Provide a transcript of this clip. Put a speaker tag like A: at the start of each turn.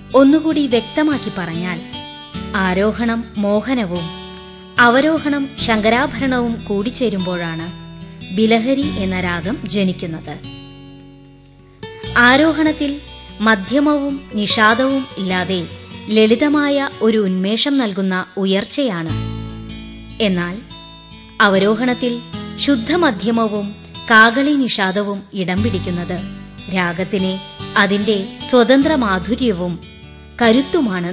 A: ഒന്നുകൂടി വ്യക്തമാക്കി പറഞ്ഞാൽ ആരോഹണം മോഹനവും അവരോഹണം ശങ്കരാഭരണവും കൂടിച്ചേരുമ്പോഴാണ് ബിലഹരി എന്ന രാഗം ജനിക്കുന്നത് ആരോഹണത്തിൽ മധ്യമവും നിഷാദവും ഇല്ലാതെ ലളിതമായ ഒരു ഉന്മേഷം നൽകുന്ന ഉയർച്ചയാണ് എന്നാൽ അവരോഹണത്തിൽ ശുദ്ധമധ്യമവും കാകളി നിഷാദവും ഇടം പിടിക്കുന്നത് രാഗത്തിന് അതിന്റെ സ്വതന്ത്ര മാധുര്യവും കരുത്തുമാണ്